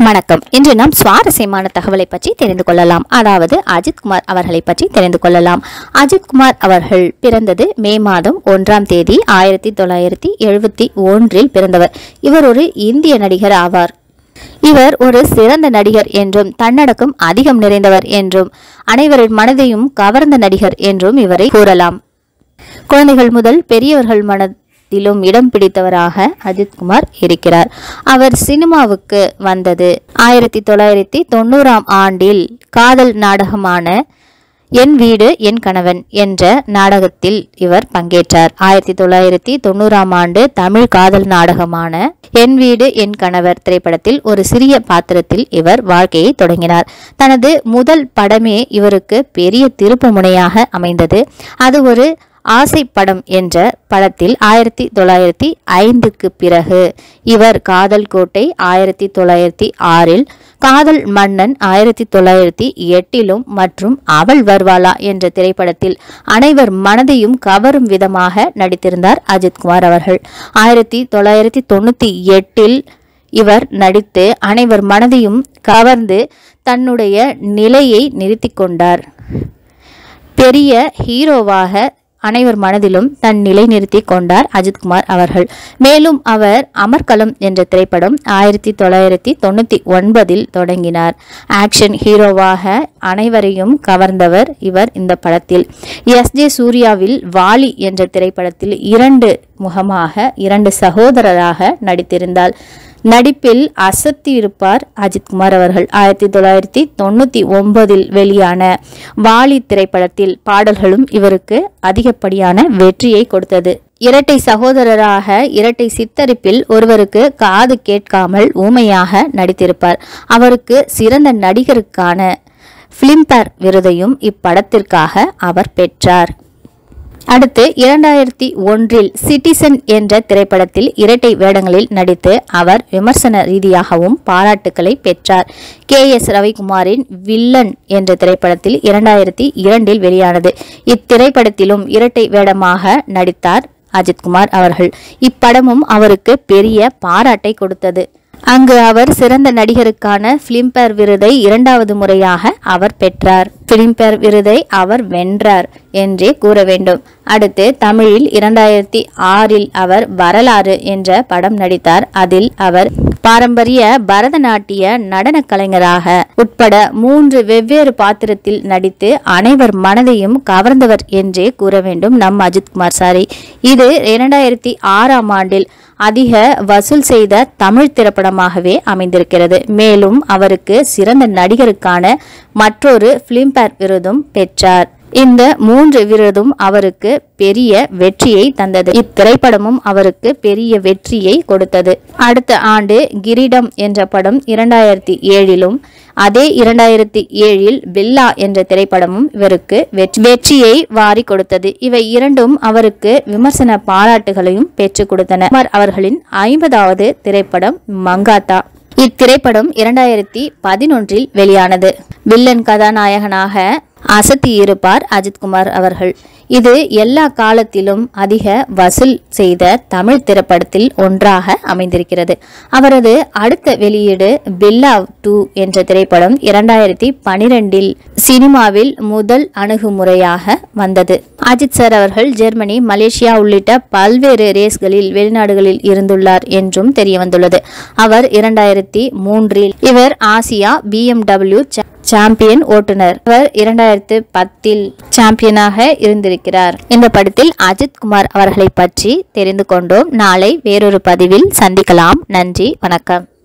வணக்கம் இன்று நாம் சுவாரஸ்யமான தகவலை பற்றி தெரிந்து கொள்ளலாம் அதாவது அஜித்குமார் அவர்களை பற்றி தெரிந்து கொள்ளலாம் அஜித்குமார் அவர்கள் பிறந்தது மே மாதம் ஒன்றாம் தேதி ஆயிரத்தி தொள்ளாயிரத்தி எழுபத்தி ஒன்றில் பிறந்தவர் இவர் ஒரு இந்திய நடிகர் ஆவார் இவர் ஒரு சிறந்த நடிகர் என்றும் தன்னடக்கம் அதிகம் நிறைந்தவர் என்றும் அனைவரின் மனதையும் கவர்ந்த நடிகர் என்றும் இவரை கூறலாம் குழந்தைகள் முதல் பெரியவர்கள் மனதிலும் இடம் பிடித்தவராக அஜித்குமார் இருக்கிறார் அவர் சினிமாவுக்கு வந்தது ஆயிரத்தி தொள்ளாயிரத்தி தொண்ணூறாம் ஆண்டில் காதல் நாடகமான என் வீடு என் கணவன் என்ற நாடகத்தில் இவர் பங்கேற்றார் ஆயிரத்தி தொள்ளாயிரத்தி தொண்ணூறாம் ஆண்டு தமிழ் காதல் நாடகமான என் வீடு என் கணவர் திரைப்படத்தில் ஒரு சிறிய பாத்திரத்தில் இவர் வாழ்க்கையை தொடங்கினார் தனது முதல் படமே இவருக்கு பெரிய திருப்பு முனையாக அமைந்தது அது ஒரு ஆசை படம் என்ற படத்தில் ஆயிரத்தி தொள்ளாயிரத்தி ஐந்துக்கு பிறகு இவர் காதல் கோட்டை ஆயிரத்தி தொள்ளாயிரத்தி ஆறில் காதல் மன்னன் ஆயிரத்தி தொள்ளாயிரத்தி எட்டிலும் மற்றும் அவள் வருவாளா என்ற திரைப்படத்தில் அனைவர் மனதையும் கவரும் விதமாக நடித்திருந்தார் அஜித்குமார் அவர்கள் ஆயிரத்தி தொள்ளாயிரத்தி தொண்ணூற்றி எட்டில் இவர் நடித்து அனைவர் மனதையும் கவர்ந்து தன்னுடைய நிலையை நிறுத்தி கொண்டார் பெரிய ஹீரோவாக அனைவர் மனதிலும் தன் நிலை நிறுத்தி கொண்டார் அஜித்குமார் அவர்கள் மேலும் அவர் அமர்கலம் என்ற திரைப்படம் ஆயிரத்தி தொள்ளாயிரத்தி தொண்ணூற்றி ஒன்பதில் தொடங்கினார் ஆக்ஷன் ஹீரோவாக அனைவரையும் கவர்ந்தவர் இவர் இந்த படத்தில் எஸ் ஜே சூர்யாவில் வாலி என்ற திரைப்படத்தில் இரண்டு முகமாக இரண்டு சகோதரராக நடித்திருந்தார் நடிப்பில் அசத்தி இருப்பார் அஜித்குமார் அவர்கள் ஆயிரத்தி தொள்ளாயிரத்தி தொண்ணூற்றி ஒன்பதில் வெளியான வாலி திரைப்படத்தில் பாடல்களும் இவருக்கு அதிகப்படியான வெற்றியை கொடுத்தது இரட்டை சகோதரராக இரட்டை சித்தரிப்பில் ஒருவருக்கு காது கேட்காமல் ஊமையாக நடித்திருப்பார் அவருக்கு சிறந்த நடிகருக்கான பிலிம்பேர் விருதையும் இப்படத்திற்காக அவர் பெற்றார் அடுத்து இரண்டாயிரத்தி ஒன்றில் சிட்டிசன் என்ற திரைப்படத்தில் இரட்டை வேடங்களில் நடித்து அவர் விமர்சன ரீதியாகவும் பாராட்டுக்களை பெற்றார் கே எஸ் ரவிக்குமாரின் வில்லன் என்ற திரைப்படத்தில் இரண்டாயிரத்தி இரண்டில் வெளியானது இத்திரைப்படத்திலும் இரட்டை வேடமாக நடித்தார் அஜித்குமார் அவர்கள் இப்படமும் அவருக்கு பெரிய பாராட்டை கொடுத்தது அங்கு அவர் சிறந்த நடிகருக்கான பிலிம்பேர் விருதை இரண்டாவது முறையாக அவர் பெற்றார் பிலிம்பேர் விருதை அவர் வென்றார் என்றே கூற வேண்டும் அடுத்து தமிழில் இரண்டாயிரத்தி ஆறில் அவர் வரலாறு என்ற படம் நடித்தார் அதில் அவர் பாரம்பரிய பரதநாட்டிய நடன கலைஞராக உட்பட மூன்று வெவ்வேறு பாத்திரத்தில் நடித்து அனைவர் மனதையும் கவர்ந்தவர் என்றே கூற வேண்டும் நம் அஜித்குமார் சாரி இது இரண்டாயிரத்தி ஆறாம் ஆண்டில் அதிக வசூல் செய்த தமிழ் திரைப்படமாகவே அமைந்திருக்கிறது மேலும் அவருக்கு சிறந்த நடிகருக்கான மற்றொரு பிலிம்பேர் விருதும் பெற்றார் இந்த மூன்று விருதும் அவருக்கு பெரிய வெற்றியை தந்தது இத்திரைப்படமும் அவருக்கு பெரிய வெற்றியை கொடுத்தது அடுத்த ஆண்டு கிரீடம் என்ற படம் இரண்டாயிரத்தி ஏழிலும் அதே இரண்டாயிரத்தி ஏழில் பில்லா என்ற திரைப்படமும் இவருக்கு வெற்றி- வெற்றியை வாரி கொடுத்தது இவை இரண்டும் அவருக்கு விமர்சன பாராட்டுகளையும் பெற்றுக் கொடுத்தன குமார் அவர்களின் ஐம்பதாவது திரைப்படம் மங்காத்தா இத்திரைப்படம் இரண்டாயிரத்தி பதினொன்றில் வெளியானது வில்லன் கதாநாயகனாக அசத்தி இருப்பார் அஜித்குமார் அவர்கள் இது எல்லா காலத்திலும் அதிக வசூல் செய்த தமிழ் திரைப்படத்தில் ஒன்றாக அமைந்திருக்கிறது அவரது அடுத்த வெளியீடு பில்லா டூ என்ற திரைப்படம் இரண்டாயிரத்தி பனிரெண்டில் சினிமாவில் முதல் அணுகுமுறையாக வந்தது அஜித் சார் அவர்கள் ஜெர்மனி மலேசியா உள்ளிட்ட பல்வேறு ரேஸ்களில் வெளிநாடுகளில் இருந்துள்ளார் என்றும் தெரிய வந்துள்ளது அவர் இரண்டாயிரத்தி மூன்றில் இவர் ஆசியா பிஎம்டபிள்யூ சாம்பியன் ஓட்டுநர் இவர் இரண்டாயிரத்து பத்தில் சாம்பியனாக இருந்திருக்கிறார் இந்த படத்தில் அஜித் குமார் அவர்களை பற்றி தெரிந்து கொண்டோம் நாளை வேறொரு பதிவில் சந்திக்கலாம் நன்றி வணக்கம்